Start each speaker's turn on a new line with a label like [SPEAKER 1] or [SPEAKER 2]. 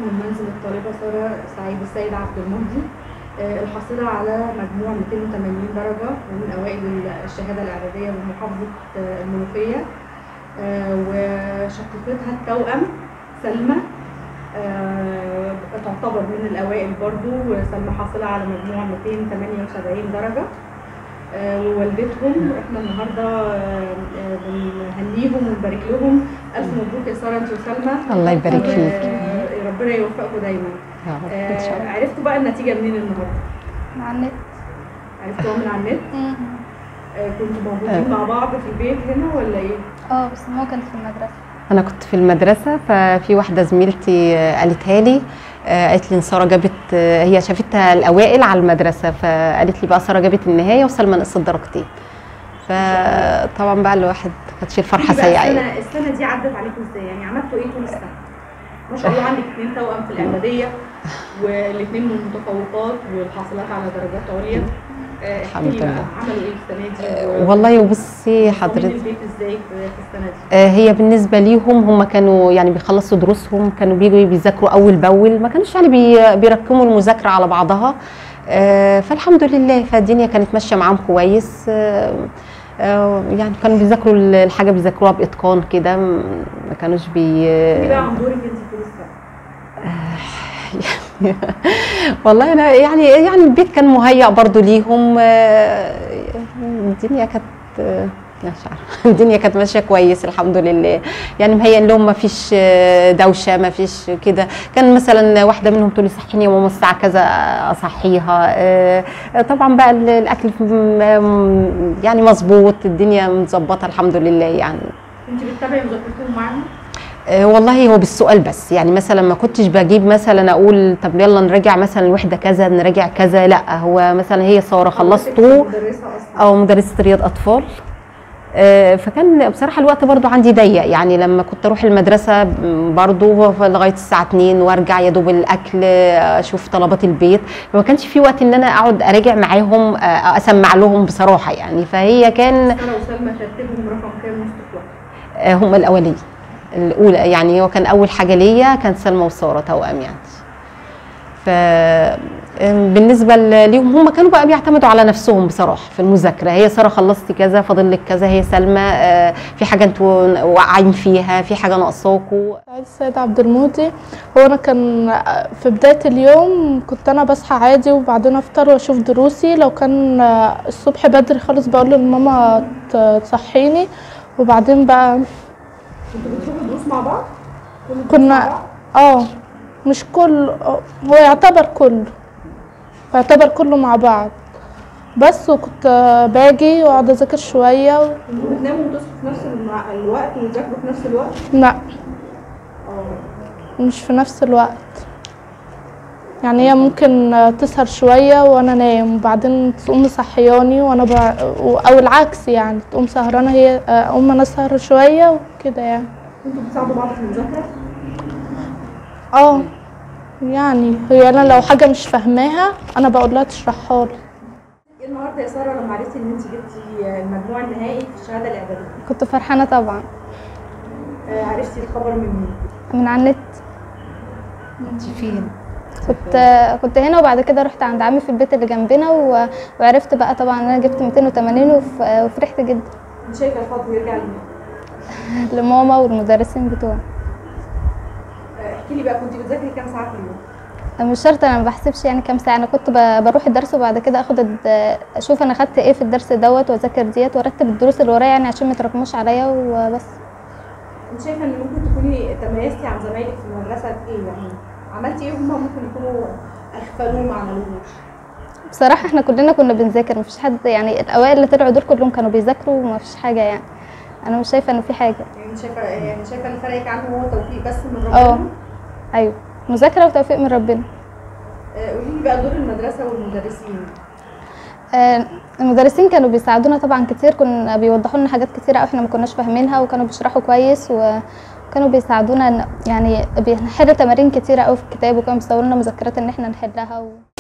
[SPEAKER 1] من منزل الطالبة سارة سعيد السيد عبد المهدي آه، الحاصلة على مجموع 280 درجة ومن أوائل الشهادة الإعدادية بمحافظة آه، المنوفية آه، وشقيقتها التوأم سلمى آه، تعتبر من الأوائل برضو سلمى حاصلة على مجموع 278 درجة آه، ووالدتهم احنا النهارده آه، آه، بنهنيهم ونبارك لهم الف مبروك يا ساره انت وسلمى
[SPEAKER 2] الله يبارك فيك
[SPEAKER 1] آه، ربنا يوفقكم دايما
[SPEAKER 2] يا رب ان شاء
[SPEAKER 1] آه،
[SPEAKER 2] الله
[SPEAKER 1] عرفتوا بقى النتيجه منين النهارده
[SPEAKER 3] مع النت
[SPEAKER 1] عرفتوها من على النت
[SPEAKER 3] مم.
[SPEAKER 1] آه، كنتوا موجودين مع بعض في البيت هنا ولا ايه
[SPEAKER 3] اه بس ماما كانت في المدرسة
[SPEAKER 2] انا كنت في المدرسه ففي واحده زميلتي آه، قالتها لي آه، قالت لي ان ساره جابت آه، هي شافتها الاوائل على المدرسه فقالت لي بقى ساره جابت النهايه وسلمى نقصت درجتين فطبعا بقى الواحد كانت في الفرحه
[SPEAKER 1] بقى
[SPEAKER 2] سيئه يعني.
[SPEAKER 1] السنه السنه دي عدت عليكم ازاي يعني عملتوا ايه طول السنه ما شاء الله عندك اثنين توأم في الاعداديه والاثنين من المتفوقات والحاصلات على درجات عليا آه، احكي
[SPEAKER 2] الحمد
[SPEAKER 1] لي بقى
[SPEAKER 2] لله.
[SPEAKER 1] عملوا ايه السنه دي
[SPEAKER 2] آه، والله وبصي
[SPEAKER 1] منظمين
[SPEAKER 2] حضرتك
[SPEAKER 1] البيت ازاي في في السنه دي
[SPEAKER 2] آه، هي بالنسبه ليهم هم كانوا يعني بيخلصوا دروسهم كانوا بيجوا بيذاكروا اول باول ما كانوش يعني بي- بيركموا المذاكره على بعضها آه، فالحمد لله فالدنيا كانت ماشيه معاهم كويس آه، آه، يعني كانوا بيذاكروا الحاجه بيذاكروها باتقان كده م- ما كانوش بي
[SPEAKER 1] احكي بقى عن دورك انت في السنه
[SPEAKER 2] والله انا يعني يعني البيت كان مهيأ برضو ليهم آه، الدنيا كانت آه، مش عارفه الدنيا كانت ماشيه كويس الحمد لله يعني مهيئ لهم ما فيش آه، دوشه ما فيش كده كان مثلا واحده منهم تقول لي صحيني يا ماما الساعه كذا اصحيها آه، طبعا بقى ال- الاكل م- يعني مظبوط الدنيا متظبطه الحمد لله يعني
[SPEAKER 1] انت بتتابعي مذاكرتهم معاهم
[SPEAKER 2] آه، والله هو بالسؤال بس يعني مثلا ما كنتش بجيب مثلا اقول طب يلا نراجع مثلا الوحده كذا نراجع كذا لا هو مثلا هي ساره خلصته
[SPEAKER 1] مدرسه اصلا
[SPEAKER 2] او مدرسه رياض اطفال آه، فكان بصراحه الوقت برضو عندي ضيق يعني لما كنت اروح المدرسه م، برضو لغايه الساعه 2 وارجع يا دوب الاكل آه، اشوف طلبات البيت فما كانش في وقت ان انا اقعد اراجع معاهم آه، اسمع لهم بصراحه يعني فهي كان
[SPEAKER 1] ساره وسلمى ترتيبهم رقم كام وسط الوقت
[SPEAKER 2] آه، هم الاوليه الاولى يعني هو كان اول حاجه ليا كانت سلمى وساره توأم يعني ف آم، بالنسبه ل- ليهم هم كانوا بقى بيعتمدوا على نفسهم بصراحه في المذاكره هي ساره خلصتي كذا فاضل لك كذا هي سلمى آه، في حاجه انتوا واقعين فيها في حاجه ناقصاكوا
[SPEAKER 4] سعيد السيد عبد المهدي هو انا كان في بدايه اليوم كنت انا بصحى عادي وبعدين افطر واشوف دروسي لو كان الصبح بدري خالص بقول لماما ت- تصحيني وبعدين بقى
[SPEAKER 1] كنتوا بتروحوا دروس مع بعض كل الدروس
[SPEAKER 4] كنا
[SPEAKER 1] مع بعض؟
[SPEAKER 4] اه مش كل هو يعتبر كله يعتبر كله مع بعض بس وكنت باجي واقعد اذاكر شويه و...
[SPEAKER 1] كنتوا بتناموا وتصحوا في نفس المع- الوقت وتذاكروا في نفس الوقت
[SPEAKER 4] لا
[SPEAKER 1] اه
[SPEAKER 4] مش في نفس الوقت يعني هي ممكن تسهر شوية وأنا نايم وبعدين تقوم مصحياني وأنا ب... أو العكس يعني تقوم سهرانة هي أقوم أنا أسهر شوية وكده يعني
[SPEAKER 1] كنتوا بتساعدوا بعض في المذاكره
[SPEAKER 4] اه يعني هي أنا لو حاجة مش فاهماها أنا بقول لها تشرحها لي
[SPEAKER 1] ايه النهارده يا ساره لما عرفتي ان انت جبتي المجموع النهائي في الشهاده الاعداديه
[SPEAKER 3] كنت فرحانة طبعا
[SPEAKER 1] آه، عرفتي الخبر من مين
[SPEAKER 3] من على النت
[SPEAKER 2] انت فين
[SPEAKER 3] كنت كنت هنا وبعد كده رحت عند عمي في البيت اللي جنبنا و... وعرفت بقى طبعا ان انا جبت 280 وف... وفرحت جدا
[SPEAKER 1] انت شايفه الفضل يرجع لمين
[SPEAKER 3] لماما والمدرسين بتوعي
[SPEAKER 1] آه، احكي لي بقى كنت بتذاكري كام ساعه في اليوم
[SPEAKER 3] مش شرط انا ما بحسبش يعني كام ساعه انا كنت ب... بروح الدرس وبعد كده اخد الد... اشوف انا خدت ايه في الدرس دوت واذاكر ديت وارتب الدروس اللي ورايا يعني عشان ما يتراكموش عليا وبس
[SPEAKER 1] انت شايفه ان ممكن تكوني تميزتي عن زمايلك في المدرسه بايه يعني عملتي ايه هما ممكن يكونوا اغفلوه ما عملوهوش
[SPEAKER 3] بصراحه احنا كلنا كنا بنذاكر مفيش حد يعني الاوائل اللي طلعوا دول كلهم كانوا بيذاكروا ومفيش حاجه يعني انا مش شايفه ان في حاجه
[SPEAKER 1] يعني شايفه يعني شايفه اللي فرقك عنه هو توفيق بس من
[SPEAKER 3] اه
[SPEAKER 1] ربنا
[SPEAKER 3] ايوه مذاكره وتوفيق من ربنا
[SPEAKER 1] آه، قولي لي بقى دور المدرسه والمدرسين
[SPEAKER 3] آه، المدرسين كانوا بيساعدونا طبعا كتير كنا بيوضحوا لنا حاجات كتيرة قوي احنا ما كناش فاهمينها وكانوا بيشرحوا كويس وكانوا بيساعدونا إن- يعني بنحل تمارين كتيرة قوي في الكتاب وكانوا بيسووا لنا مذكرات ان احنا نحلها و...